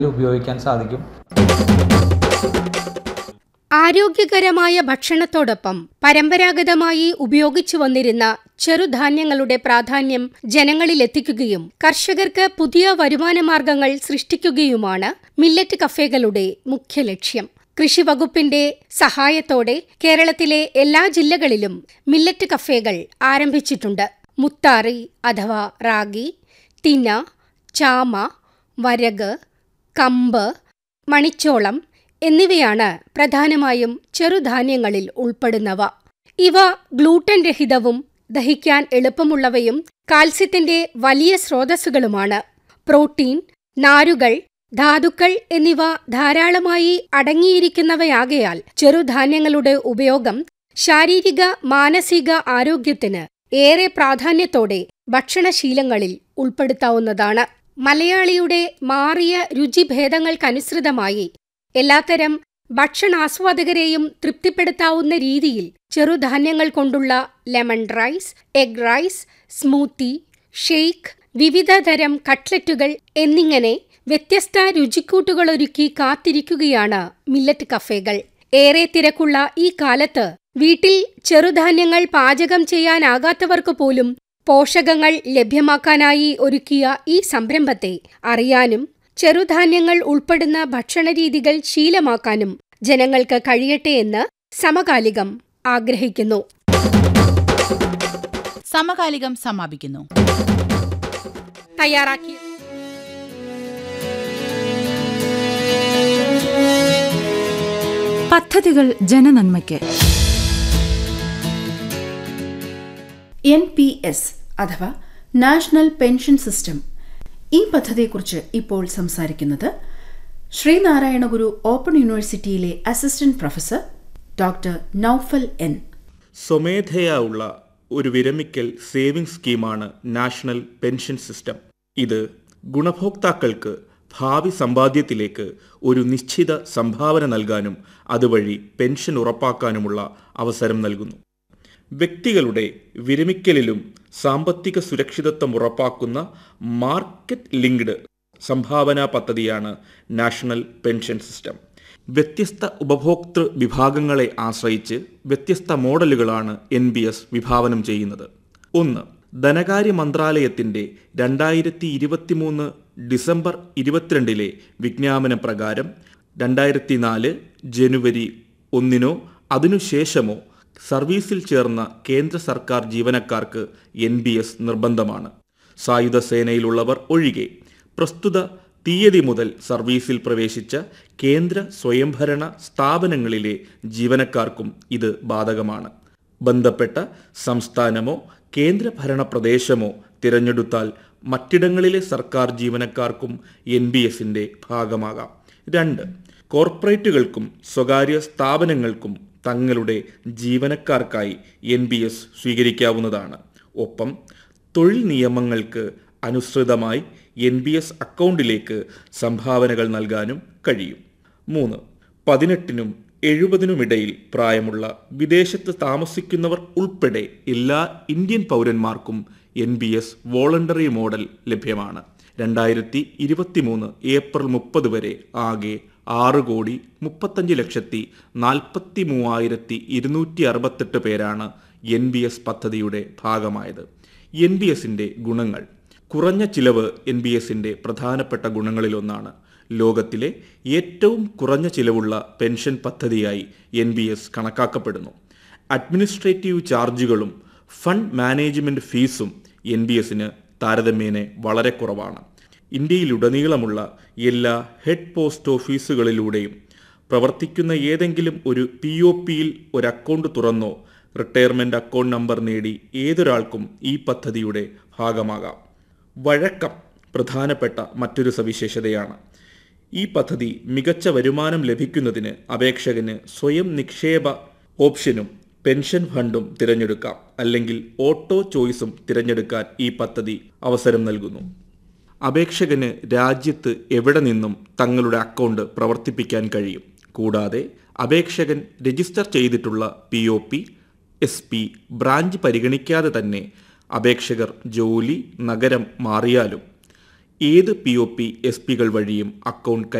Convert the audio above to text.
ഉപയോഗിക്കാൻ സാധിക്കും ആരോഗ്യകരമായ ഭക്ഷണത്തോടൊപ്പം പരമ്പരാഗതമായി ഉപയോഗിച്ചു വന്നിരുന്ന ചെറുധാന്യങ്ങളുടെ പ്രാധാന്യം ജനങ്ങളിലെത്തിക്കുകയും കർഷകർക്ക് പുതിയ വരുമാനമാർഗങ്ങൾ സൃഷ്ടിക്കുകയുമാണ് മില്ലറ്റ് കഫേകളുടെ മുഖ്യ ലക്ഷ്യം കൃഷി വകുപ്പിന്റെ സഹായത്തോടെ കേരളത്തിലെ എല്ലാ ജില്ലകളിലും മില്ലറ്റ് കഫേകൾ ആരംഭിച്ചിട്ടുണ്ട് മുത്താറി അഥവാ റാഗി തിന ചാമ വരക് കമ്പ് മണിച്ചോളം എന്നിവയാണ് പ്രധാനമായും ചെറുധാന്യങ്ങളിൽ ഉൾപ്പെടുന്നവ ഇവ ഗ്ലൂട്ടൻ രഹിതവും ദഹിക്കാൻ എളുപ്പമുള്ളവയും കാൽസ്യത്തിന്റെ വലിയ സ്രോതസ്സുകളുമാണ് പ്രോട്ടീൻ നാരുകൾ ധാതുക്കൾ എന്നിവ ധാരാളമായി അടങ്ങിയിരിക്കുന്നവയാകയാൽ ചെറുധാന്യങ്ങളുടെ ഉപയോഗം ശാരീരിക മാനസിക ആരോഗ്യത്തിന് ഏറെ പ്രാധാന്യത്തോടെ ഭക്ഷണശീലങ്ങളിൽ ഉൾപ്പെടുത്താവുന്നതാണ് മലയാളിയുടെ മാറിയ രുചിഭേദങ്ങൾക്കനുസൃതമായി എല്ലാത്തരം ഭക്ഷണാസ്വാദകരെയും തൃപ്തിപ്പെടുത്താവുന്ന രീതിയിൽ ചെറുധാന്യങ്ങൾ കൊണ്ടുള്ള lemon rice egg rice smoothie shake വിവിധതരം കട്ട്ലറ്റുകൾ എന്നിങ്ങനെ വ്യത്യസ്ത രുചിക്കൂട്ടുകളൊരുക്കി കാത്തിരിക്കുകയാണ് മില്ലറ്റ് കഫേകൾ ഏറെ തിരക്കുള്ള ഈ കാലത്ത് വീട്ടിൽ ചെറുധാന്യങ്ങൾ പാചകം ചെയ്യാനാകാത്തവർക്ക് പോലും പോഷകങ്ങൾ ലഭ്യമാക്കാനായി ഒരുക്കിയ ഈ സംരംഭത്തെ അറിയാനും ചെറുധാന്യങ്ങൾ ഉൾപ്പെടുന്ന ഭക്ഷണരീതികൾ ശീലമാക്കാനും ജനങ്ങൾക്ക് കഴിയട്ടെ എന്ന് സമകാലികം ആഗ്രഹിക്കുന്നു സമകാലികം സമാപിക്കുന്നു തയ്യാറാക്കി പദ്ധതികൾ ജനനന്മയ്ക്ക് എൻ പി എസ് അഥവാ നാഷണൽ പെൻഷൻ സിസ്റ്റം ഈ പദ്ധതിയെക്കുറിച്ച് ഇപ്പോൾ സംസാരിക്കുന്നത് ശ്രീനാരായണ ഗുരു ഓപ്പൺ യൂണിവേഴ്സിറ്റിയിലെ assistant professor doctor Noufal N സ്വമേധയാ ഉള്ള ഒരു വിരമിക്കൽ സേവിംഗ് സ്കീമാണ് നാഷണൽ പെൻഷൻ സിസ്റ്റം ഇത് ഗുണഭോക്താക്കൾക്ക് ഭാവി സമ്പാദ്യത്തിലേക്ക് ഒരു നിശ്ചിത സംഭാവന നൽകാനും അതുവഴി പെൻഷൻ ഉറപ്പാക്കാനുമുള്ള അവസരം നൽകുന്നു വ്യക്തികളുടെ വിരമിക്കലിലും സാമ്പത്തിക സുരക്ഷിതത്വം ഉറപ്പാക്കുന്ന മാർക്കറ്റ് ലിങ്ക്ഡ് സംഭാവനാ പദ്ധതിയാണ് നാഷണൽ പെൻഷൻ സിസ്റ്റം വ്യത്യസ്ത ഉപഭോക്തൃ വിഭാഗങ്ങളെ ആശ്രയിച്ച് വ്യത്യസ്ത മോഡലുകളാണ് എൻ ബി എസ് വിഭാവനം ചെയ്യുന്നത് ഒന്ന് ധനകാര്യ മന്ത്രാലയത്തിൻ്റെ രണ്ടായിരത്തി ഇരുപത്തിമൂന്ന് ഡിസംബർ ഇരുപത്തിരണ്ടിലെ വിജ്ഞാപന പ്രകാരം രണ്ടായിരത്തി നാല് ജനുവരി ഒന്നിനോ അതിനുശേഷമോ സർവീസിൽ ചേർന്ന കേന്ദ്ര സർക്കാർ ജീവനക്കാർക്ക് എൻ ബി എസ് നിർബന്ധമാണ് സായുധ സേനയിലുള്ളവർ ഒഴികെ പ്രസ്തുത തീയതി മുതൽ സർവീസിൽ പ്രവേശിച്ച കേന്ദ്ര സ്വയംഭരണ സ്ഥാപനങ്ങളിലെ ജീവനക്കാർക്കും ഇത് ബാധകമാണ് ബന്ധപ്പെട്ട സംസ്ഥാനമോ കേന്ദ്രഭരണ പ്രദേശമോ തിരഞ്ഞെടുത്താൽ മറ്റിടങ്ങളിലെ സർക്കാർ ജീവനക്കാർക്കും എൻ ബി എസിൻ്റെ ഭാഗമാകാം രണ്ട് കോർപ്പറേറ്റുകൾക്കും സ്വകാര്യ സ്ഥാപനങ്ങൾക്കും തങ്ങളുടെ ജീവനക്കാർക്കായി എൻ ബി എസ് സ്വീകരിക്കാവുന്നതാണ് ഒപ്പം തൊഴിൽ നിയമങ്ങൾക്ക് അനുസൃതമായി എൻ ബി എസ് അക്കൗണ്ടിലേക്ക് സംഭാവനകൾ നൽകാനും കഴിയും മൂന്ന് പതിനെട്ടിനും എഴുപതിനുമിടയിൽ പ്രായമുള്ള വിദേശത്ത് താമസിക്കുന്നവർ ഉൾപ്പെടെ എല്ലാ ഇന്ത്യൻ പൗരന്മാർക്കും N B S voluntary model ലഭ്യമാണ് രണ്ടായിരത്തി ഇരുപത്തിമൂന്ന് ഏപ്രിൽ മുപ്പത് വരെ ആകെ ആറ് കോടി മുപ്പത്തഞ്ച് ലക്ഷത്തി നാൽപ്പത്തി മൂവായിരത്തി ഇരുന്നൂറ്റി അറുപത്തെട്ട് പേരാണ് എൻ ബി എസ് പദ്ധതിയുടെ ഭാഗമായത് എൻ ബി എസിൻ്റെ ഗുണങ്ങൾ കുറഞ്ഞ ചിലവ് എൻ ബി എസിൻ്റെ പ്രധാനപ്പെട്ട ഗുണങ്ങളിലൊന്നാണ് ലോകത്തിലെ ഏറ്റവും കുറഞ്ഞ ചിലവുള്ള പെൻഷൻ പദ്ധതിയായി എൻ ബി എസ് കണക്കാക്കപ്പെടുന്നു അഡ്മിനിസ്ട്രേറ്റീവ് ചാർജുകളും ഫണ്ട് മാനേജ്മെൻറ്റ് ഫീസും എൻ ബി എസിന് താരതമ്യേന വളരെ കുറവാണ് ഇന്ത്യയിലുടനീളമുള്ള എല്ലാ ഹെഡ് പോസ്റ്റ് ഓഫീസുകളിലൂടെയും പ്രവർത്തിക്കുന്ന ഏതെങ്കിലും ഒരു പി ഒ പിയിൽ ഒരു അക്കൗണ്ട് തുറന്നോ റിട്ടയർമെൻറ്റ് അക്കൗണ്ട് നമ്പർ നേടി ഏതൊരാൾക്കും ഈ പദ്ധതിയുടെ ഭാഗമാകാം വഴക്കം പ്രധാനപ്പെട്ട മറ്റൊരു സവിശേഷതയാണ് ഈ പദ്ധതി മികച്ച വരുമാനം ലഭിക്കുന്നതിന് അപേക്ഷകന് സ്വയം നിക്ഷേപ ഓപ്ഷനും പെൻഷൻ ഫണ്ടും തിരഞ്ഞെടുക്കാം അല്ലെങ്കിൽ ഓട്ടോ ചോയ്സും തിരഞ്ഞെടുക്കാൻ ഈ പദ്ധതി അവസരം നൽകുന്നു അപേക്ഷകന് രാജ്യത്ത് എവിടെ നിന്നും തങ്ങളുടെ അക്കൗണ്ട് പ്രവർത്തിപ്പിക്കാൻ കഴിയും കൂടാതെ അപേക്ഷകൻ രജിസ്റ്റർ ചെയ്തിട്ടുള്ള P O P S P branch പരിഗണിക്കാതെ തന്നെ അപേക്ഷകർ ജോലി നഗരം മാറിയാലും ഏത് പി ഒ പി എസ് പികൾ വഴിയും അക്കൗണ്ട്